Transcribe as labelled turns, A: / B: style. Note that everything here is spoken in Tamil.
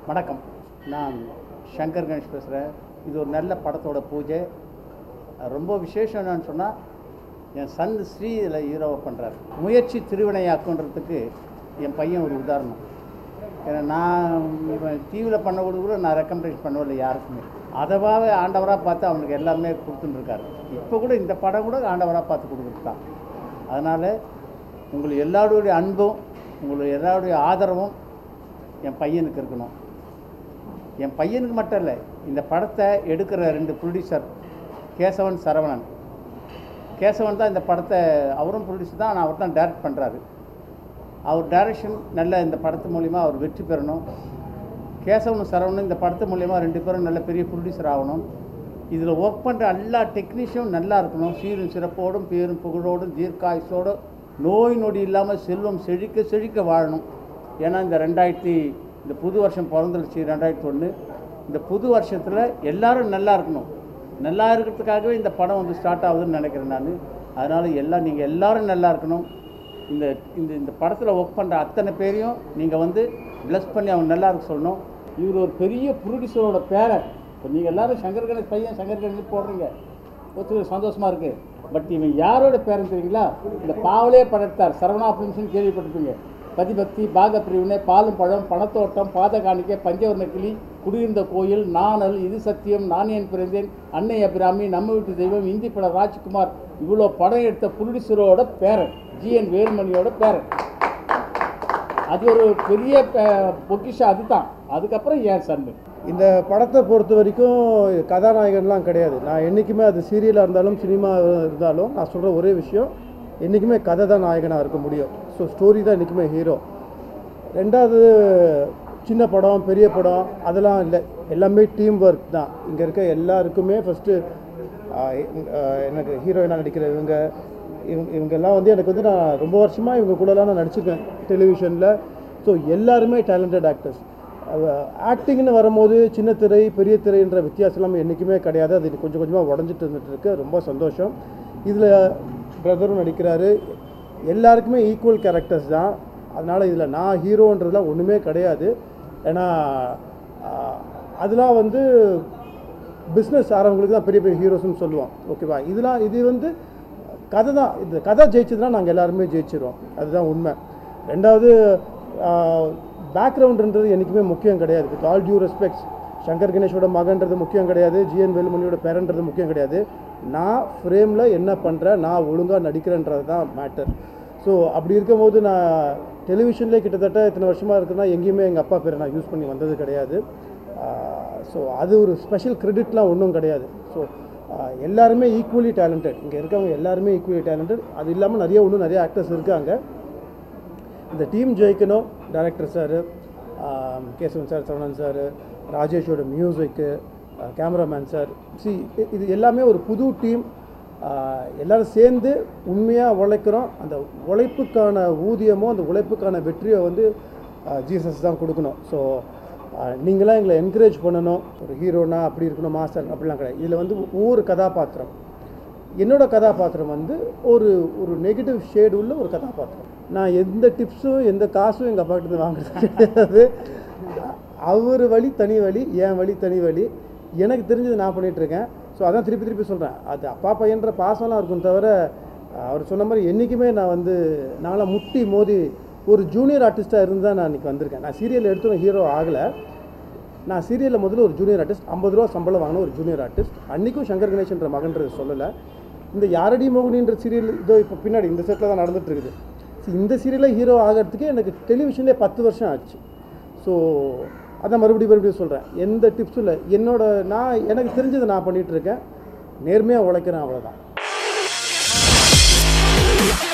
A: வணக்கம் நான் சங்கர் கணேஷ் பேசுகிறேன் இது ஒரு நல்ல படத்தோட பூஜை அது ரொம்ப விசேஷம் என்னன்னு சொன்னால் என் சன் ஸ்ரீ இதில் ஹீரோவை பண்ணுறாரு முயற்சி திருவினையாக்குன்றதுக்கு என் பையன் ஒரு உதாரணம் ஏன்னா நான் இவன் டிவியில் பண்ண கூட கூட நான் ரெக்கமெண்டேஷன் பண்ணவில்லை யாருக்குமே அதவாவே ஆண்டவராக பார்த்து அவனுக்கு எல்லாமே கொடுத்துட்டு இருக்காரு இப்போ கூட இந்த படம் கூட ஆண்டவராக பார்த்து கொடுக்குறது தான் அதனால் உங்கள் எல்லாருடைய அன்பும் உங்களுடைய எல்லாருடைய ஆதரவும் என் பையனுக்கு இருக்கணும் என் பையனுக்கு மட்டும் இல்லை இந்த படத்தை எடுக்கிற ரெண்டு ப்ரொடியூசர் கேசவன் சரவணன் கேசவன் தான் இந்த படத்தை அவரும் ப்ரொடியூசர் தான் ஆனால் அவர் தான் டைரக்ட் பண்ணுறாரு அவர் டைரக்ஷன் நல்ல இந்த படத்து மூலிமா அவர் வெற்றி பெறணும் கேசவனும் சரவணன் இந்த படத்து மூலிமா ரெண்டு பேரும் நல்ல பெரிய ப்ரொடியூசர் ஆகணும் இதில் ஒர்க் பண்ணுற எல்லா டெக்னீஷியனும் நல்லா இருக்கணும் சீரும் சிறப்போடும் பேரும் புகழோடும் தீர்க்காயுசோடும் நோய் நொடி இல்லாமல் செல்வம் செழிக்க செழிக்க வாழணும் ஏன்னா இந்த ரெண்டாயிரத்தி இந்த புது வருஷம் பிறந்துருச்சு ரெண்டாயிரத்தி ஒன்று இந்த புது வருஷத்தில் எல்லாரும் நல்லா இருக்கணும் நல்லா இருக்கிறதுக்காகவே இந்த படம் வந்து ஸ்டார்ட் ஆகுதுன்னு நினைக்கிறேன் நான் அதனால் எல்லாம் நீங்கள் எல்லாரும் நல்லா இருக்கணும் இந்த இந்த இந்த படத்தில் ஒர்க் பண்ணுற அத்தனை பேரையும் நீங்கள் வந்து ப்ளஸ் பண்ணி அவங்க நல்லா இருக்க சொல்லணும் இவர் ஒரு பெரிய ப்ரொடியூசரோட பேரன் இப்போ நீங்கள் எல்லாரும் சங்கர் கணேஷ் பையன் சங்கர் கணேஷ் போடுறீங்க ஒருத்தர் சந்தோஷமாக இருக்குது பட் இவன் யாரோட பேரன் தெரியுங்களா இந்த பாவலே படைத்தார் சரவணா பிலிம்ஸ்னு கேள்விப்பட்டிருப்பீங்க பதிபக்தி பாக பிரிவினை பாலும் பழம் பணத்தோட்டம் பாத காணிக்கை பஞ்சவர்ண கிளி குடியிருந்த கோயில் நாணல் இது சத்தியம் நானேன் பிறந்தேன் அன்னை அபிராமி நம்ம வீட்டு தெய்வம் இந்தி பட ராஜ்குமார் இவ்வளோ படம் எடுத்த புலிடிசரோட பேரன் ஜிஎன் வேலுமணியோட பேரன் அது ஒரு பெரிய ப- பொக்கிஷம் அதுதான் அதுக்கப்புறம் ஏன் சன்னு
B: இந்த படத்தை பொறுத்த வரைக்கும் கதாநாயகன்லாம் கிடையாது நான் என்றைக்குமே அது சீரியலாக இருந்தாலும் சினிமா இருந்தாலும் நான் சொல்கிற ஒரே விஷயம் என்றைக்குமே கதை தான் நாயகனாக இருக்க முடியும் ஸோ ஸ்டோரி தான் என்றைக்குமே ஹீரோ ரெண்டாவது சின்ன படம் பெரிய படம் அதெல்லாம் இல்லை எல்லாமே டீம் ஒர்க் தான் இங்கே இருக்க எல்லாருக்குமே ஃபஸ்ட்டு எனக்கு ஹீரோயினாக நடிக்கிற இவங்க இவங்க இவங்கெல்லாம் வந்து எனக்கு வந்து நான் ரொம்ப வருஷமாக இவங்க கூடலாம் நான் நடிச்சிருக்கேன் டெலிவிஷனில் ஸோ எல்லாருமே டேலண்டட் ஆக்டர்ஸ் ஆக்டிங்னு வரும்போது சின்ன திரை பெரிய திரைன்ற வித்தியாசம்லாம் என்றைக்குமே கிடையாது அது கொஞ்சம் கொஞ்சமாக உடஞ்சிட்டு இருந்துட்டு இருக்கு ரொம்ப சந்தோஷம் இதில் பிரதரும் நடிக்கிறாரு எல்லாருக்குமே ஈக்குவல் கேரக்டர்ஸ் தான் அதனால் இதில் நான் ஹீரோன்றதுலாம் ஒன்றுமே கிடையாது ஏன்னா ஆஹ், அதெல்லாம் வந்து பிஸ்னஸ் ஆகிறவங்களுக்கு தான் பெரிய பெரிய ஹீரோஸ்னு சொல்லுவோம் ஓகேவா இதெல்லாம் இது வந்து கதை தான் இது கதை ஜெயிச்சதுன்னா நாங்கள் எல்லாருமே ஜெயிச்சிருவோம் அதுதான் உண்மை ரெண்டாவது பேக்ரவுண்டுன்றது என்றைக்குமே முக்கியம் கிடையாது with all due respects Shankar கணேஷோட மகன்றது முக்கியம் கிடையாது ஜிஎன் வேலுமணியோட பேரன்றது முக்கியம் கிடையாது நான் ஃப்ரேமில் என்ன பண்ணுறேன் நான் ஒழுங்காக நடிக்கிறேன்றது தான் மேட்டர் ஸோ அப்படி இருக்கும்போது நான் டெலிவிஷன்லேயே கிட்டத்தட்ட இத்தனை வருஷமாக இருக்குன்னா எங்கேயுமே எங்கள் அப்பா பேரை நான் யூஸ் பண்ணி வந்தது கிடையாது ஸோ அது ஒரு ஸ்பெஷல் கிரெடிட்லாம் ஒன்றும் கிடையாது ஸோ எல்லாருமே ஈக்குவலி டேலண்டட் இங்கே இருக்கவங்க எல்லாருமே ஈக்குவலி டேலண்டட் அது இல்லாமல் நிறைய இன்னும் நிறைய ஆக்டர்ஸ் இருக்காங்க இந்த டீம் ஜெயிக்கணும் director sir Kesavan sir Saravanan sir ராஜேஷோட மியூசிக்கு கேமராமேன் சார் சி இது எல்லாமே ஒரு புது டீம் எல்லாரும் சேர்ந்து உண்மையாக உழைக்கிறோம் அந்த உழைப்புக்கான ஊதியமோ அந்த உழைப்புக்கான வெற்றியோ வந்து ஜீசஸ் தான் கொடுக்கணும் ஸோ நீங்களாம் எங்களை என்கரேஜ் பண்ணணும் ஒரு ஹீரோனா அப்படி இருக்கணும் மாஸ்டர் அப்படிலாம் கிடையாது இதில் வந்து ஒவ்வொரு கதாபாத்திரம் என்னோட கதாபாத்திரம் வந்து ஒரு ஒரு நெகட்டிவ் ஷேடு உள்ள ஒரு கதாபாத்திரம் நான் எந்த டிப்ஸும் எந்த காசும் எங்கள் அப்பா கிட்ட வாங்குறது கிடையாது அவர் வழி தனி வழி என் வழி தனி வழி எனக்கு தெரிஞ்சது நான் பண்ணிட்டு இருக்கேன் ஸோ அதான் திருப்பி திருப்பி சொல்கிறேன் அது அப்பா பையன்ற பாசம்லாம் இருக்கும் தவிர அவர் சொன்ன மாதிரி என்றைக்குமே நான் வந்து நான்லாம் முட்டி மோதி ஒரு ஜூனியர் ஆர்டிஸ்ட்டாக இருந்து தான் நான் இன்றைக்கி வந்திருக்கேன் நான் சீரியல் எடுத்து ஹீரோ ஆகலை நான் சீரியலில் முதல்ல ஒரு ஜூனியர் ஆர்டிஸ்ட் ஐம்பது ரூபா சம்பளம் வாங்கின ஒரு ஜூனியர் ஆர்டிஸ்ட் அன்றைக்கும் சங்கர் கணேஷ்ன்ற மகன்றது சொல்லலை இந்த யாரடி மோகினின்ற சீரியல் இதோ இப்போ பின்னாடி இந்த செட்டில் தான் நடந்துட்டு இருக்குது So, இந்த சீரியலில் ஹீரோ ஆகிறதுக்கே எனக்கு டெலிவிஷன்லேயே பத்து வருஷம் ஆச்சு ஸோ அதான் மறுபடியும் மறுபடியும் சொல்கிறேன் எந்த டிப்ஸும் இல்லை என்னோட நான் எனக்கு தெரிஞ்சதை நான் பண்ணிகிட்டு இருக்கேன் நேர்மையாக உழைக்கிறேன் அவ்வளோதான்